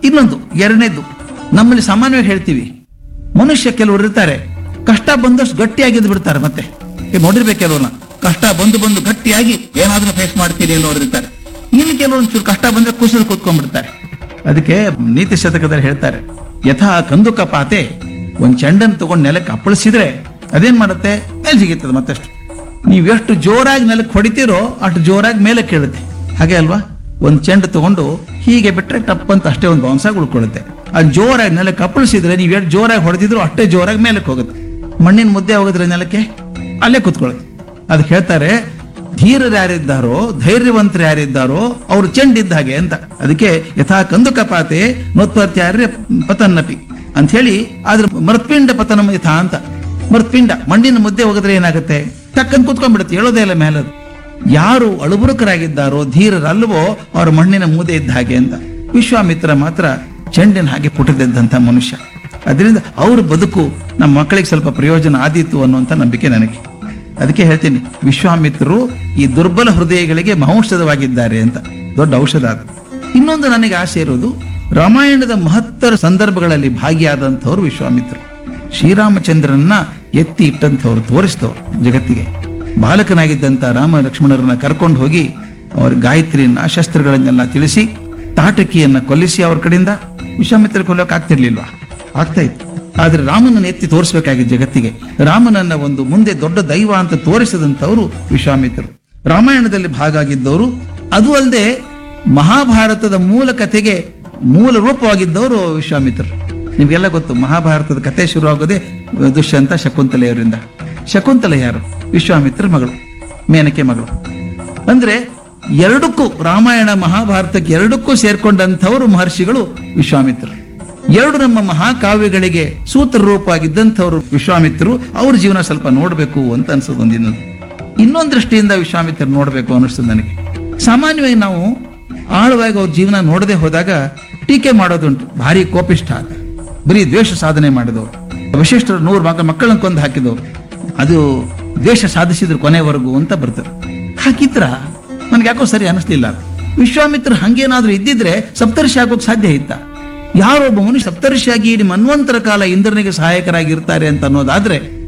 ಇನ್ನೊಂದು ಎರಡನೇದು ನಮ್ಮಲ್ಲಿ ಸಾಮಾನ್ಯವಾಗಿ ಹೇಳ್ತೀವಿ ಮನುಷ್ಯ ಕೆಲವರು ಇರ್ತಾರೆ ಕಷ್ಟ ಬಂದಷ್ಟು ಗಟ್ಟಿಯಾಗಿದ್ದು ಬಿಡ್ತಾರೆ ಮತ್ತೆ ಈಗ ನೋಡಿರ್ಬೇಕು ಕೆಲವ್ರನ್ನ ಕಷ್ಟ ಬಂದು ಬಂದು ಗಟ್ಟಿಯಾಗಿ ಏನಾದ್ರೂ ಫೇಸ್ ಮಾಡ್ತೀರಿ ಅನ್ನೋರು ಇರ್ತಾರೆ ಇನ್ನು ಕೆಲವೊಂದು ಚೂರು ಕಷ್ಟ ಬಂದ್ರೆ ಕುಸಿದು ಕೂತ್ಕೊಂಡ್ಬಿಡ್ತಾರೆ ಅದಕ್ಕೆ ನೀತಿ ಶತಕದಲ್ಲಿ ಹೇಳ್ತಾರೆ ಯಥಾ ಕಂದುಕ ಪಾತೆ ಒಂದ್ ಚೆಂಡನ್ನು ತಗೊಂಡು ನೆಲಕ್ಕೆ ಅಪ್ಪಳಿಸಿದ್ರೆ ಅದೇನ್ ಮಾಡುತ್ತೆ ಮೇಲೆ ಜಿಗಿತದೆ ಮತ್ತಷ್ಟು ನೀವು ಎಷ್ಟು ಜೋರಾಗಿ ನೆಲಕ್ಕೆ ಹೊಡಿತೀರೋ ಅಷ್ಟು ಜೋರಾಗಿ ಮೇಲೆ ಕೇಳುತ್ತೆ ಹಾಗೆ ಅಲ್ವಾ ಒಂದ್ ಚೆಂಡು ತಗೊಂಡು ಹೀಗೆ ಬಿಟ್ರೆ ಟಪ್ ಅಂತ ಅಷ್ಟೇ ಒಂದು ಬೌನ್ಸಾಗಿ ಉಳ್ಕೊಳ್ಳುತ್ತೆ ಅದು ಜೋರಾಗಿ ನೆಲಕ್ಕೆ ಅಪ್ಪಳಿಸಿದ್ರೆ ನೀವು ಎಷ್ಟು ಜೋರಾಗಿ ಹೊಡೆದಿದ್ರು ಅಷ್ಟೇ ಜೋರಾಗಿ ಮೇಲಕ್ಕೆ ಹೋಗುತ್ತೆ ಮಣ್ಣಿನ ಮುದ್ದೆ ಹೋಗಿದ್ರೆ ನೆಲಕ್ಕೆ ಅಲ್ಲೇ ಕೂತ್ಕೊಳ್ಳುತ್ತೆ ಅದಕ್ಕೆ ಹೇಳ್ತಾರೆ ಧೀರರು ಯಾರಿದ್ದಾರೋ ಧೈರ್ಯವಂತರು ಯಾರಿದ್ದಾರೋ ಅವರು ಚೆಂಡಿದ್ದ ಹಾಗೆ ಅಂತ ಅದಕ್ಕೆ ಯಥಾ ಕಂದುಕ ಪಾತೆ ನೋತ್ಪತ್ಯಾರ್ಯ ಪತನ್ನಪಿ ಅಂತ ಹೇಳಿ ಆದ್ರೆ ಮೃತ್ಪಿಂಡ ಪತನ ಯಥಾ ಅಂತ ಮೃತ್ಪಿಂಡ ಮಣ್ಣಿನ ಮುದ್ದೆ ಹೋಗಿದ್ರೆ ಏನಾಗುತ್ತೆ ಟಕ್ಕಂತ ಕೂತ್ಕೊಂಡ್ಬಿಡುತ್ತೆ ಹೇಳೋದೇ ಇಲ್ಲ ಮೇಲೆ ಅದು. ಯಾರು ಅಳುಬುರುಕರಾಗಿದ್ದಾರೋ ಧೀರರಲ್ವೋ ಅವ್ರ ಮಣ್ಣಿನ ಮೂದೆ ಇದ್ದ ಹಾಗೆ ಅಂತ ವಿಶ್ವಾಮಿತ್ರ ಮಾತ್ರ ಚೆಂಡಿನ ಹಾಗೆ ಪುಟದಿದ್ದಂಥ ಮನುಷ್ಯ ಅದರಿಂದ ಅವ್ರ ಬದುಕು ನಮ್ಮ ಮಕ್ಕಳಿಗೆ ಸ್ವಲ್ಪ ಪ್ರಯೋಜನ ಆದೀತು ಅನ್ನುವಂಥ ನಂಬಿಕೆ ನನಗೆ ಅದಕ್ಕೆ ಹೇಳ್ತೀನಿ ವಿಶ್ವಾಮಿತ್ರರು ಈ ದುರ್ಬಲ ಹೃದಯಗಳಿಗೆ ಮಹೌಷಧವಾಗಿದ್ದಾರೆ ಅಂತ ದೊಡ್ಡ ಔಷಧ ಅದು ಇನ್ನೊಂದು ನನಗೆ ಆಸೆ ಇರೋದು ರಾಮಾಯಣದ ಮಹತ್ತರ ಸಂದರ್ಭಗಳಲ್ಲಿ ಭಾಗಿಯಾದಂಥವ್ರು ವಿಶ್ವಾಮಿತ್ರರು ಶ್ರೀರಾಮಚಂದ್ರನ್ನ ಎತ್ತಿ ಇಟ್ಟಂಥವ್ರು ತೋರಿಸಿದವರು ಜಗತ್ತಿಗೆ ಬಾಲಕನಾಗಿದ್ದಂಥ ರಾಮ ಲಕ್ಷ್ಮಣರನ್ನ ಕರ್ಕೊಂಡು ಹೋಗಿ ಅವ್ರ ಗಾಯತ್ರಿಯನ್ನ ಶಸ್ತ್ರಗಳನ್ನೆಲ್ಲ ತಿಳಿಸಿ ತಾಟಕಿಯನ್ನ ಕೊಲ್ಲಿಸಿ ಅವ್ರ ಕಡೆಯಿಂದ ವಿಶ್ವಾಮಿತ್ರ ಕೊಲ್ಲೋಕೆ ಆಗ್ತಿರ್ಲಿಲ್ವಾ ಆಗ್ತಾ ಇತ್ತು ಆದ್ರೆ ರಾಮನನ್ನ ಎತ್ತಿ ತೋರಿಸ್ಬೇಕಾಗಿತ್ತು ಜಗತ್ತಿಗೆ ರಾಮನನ್ನ ಒಂದು ಮುಂದೆ ದೊಡ್ಡ ದೈವ ಅಂತ ತೋರಿಸಿದಂಥವ್ರು ವಿಶ್ವಾಮಿತ್ರರು ರಾಮಾಯಣದಲ್ಲಿ ಭಾಗ ಆಗಿದ್ದವರು ಅದು ಅಲ್ಲದೆ ಮಹಾಭಾರತದ ಮೂಲ ಕಥೆಗೆ ಮೂಲ ರೂಪವಾಗಿದ್ದವರು ವಿಶ್ವಾಮಿತ್ರರು ನಿಮ್ಗೆಲ್ಲ ಗೊತ್ತು ಮಹಾಭಾರತದ ಕಥೆ ಶುರುವಾಗೋದೇ ದುಷ್ಯಂತ ಶಕುಂತಲೆಯವರಿಂದ ಶಕುಂತಲೆ ಯಾರು ವಿಶ್ವಾಮಿತ್ರ ಮಗಳು ಮೇನಕೆ ಮಗಳು ಅಂದ್ರೆ ಎರಡಕ್ಕೂ ರಾಮಾಯಣ ಮಹಾಭಾರತಕ್ಕೆ ಎರಡಕ್ಕೂ ಸೇರ್ಕೊಂಡಂಥವರು ಮಹರ್ಷಿಗಳು ವಿಶ್ವಾಮಿತ್ರರು ಎರಡು ನಮ್ಮ ಮಹಾಕಾವ್ಯಗಳಿಗೆ ಸೂತ್ರ ರೂಪವಾಗಿದ್ದಂಥವ್ರು ವಿಶ್ವಾಮಿತ್ರರು ಅವ್ರ ಜೀವನ ಸ್ವಲ್ಪ ನೋಡಬೇಕು ಅಂತ ಅನ್ಸೋದು ಒಂದಿನದು ಇನ್ನೊಂದು ದೃಷ್ಟಿಯಿಂದ ವಿಶ್ವಾಮಿತ್ರ ನೋಡಬೇಕು ಅನ್ನಿಸ್ತದೆ ನನಗೆ ಸಾಮಾನ್ಯವಾಗಿ ನಾವು ಆಳವಾಗಿ ಅವ್ರ ಜೀವನ ನೋಡದೆ ಹೋದಾಗ ಟೀಕೆ ಮಾಡೋದುಂಟು ಭಾರಿ ಕೋಪಿಷ್ಠ ಅಂತ ಬರೀ ದ್ವೇಷ ಸಾಧನೆ ಮಾಡಿದವರು ವಶಿಷ್ಠರ ನೂರು ಮಕ್ಕ ಮಕ್ಕಳನ್ನ ಕೊಂದು ಹಾಕಿದವರು ಅದು ದ್ವೇಷ ಸಾಧಿಸಿದ್ರು ಕೊನೆವರೆಗೂ ಅಂತ ಬರ್ತಾರೆ ಹಾಕಿದ್ರ ನನ್ಗೆ ಯಾಕೋ ಸರಿ ಅನಿಸ್ಲಿಲ್ಲ ಅದು. ವಿಶ್ವಾಮಿತ್ರ ಹಂಗೇನಾದ್ರೂ ಇದ್ದಿದ್ರೆ ಸಪ್ತರ್ಷಿ ಆಗೋಕ್ ಸಾಧ್ಯ ಇತ್ತ ಯಾರೊಬ್ಬ ಮನುಷ್ಯ ಸಪ್ತರ್ಷಿಯಾಗಿ ಇಡೀ ಮನ್ವಂತರ ಕಾಲ ಇಂದ್ರನಿಗೆ ಸಹಾಯಕರಾಗಿರ್ತಾರೆ ಅಂತ ಅನ್ನೋದಾದ್ರೆ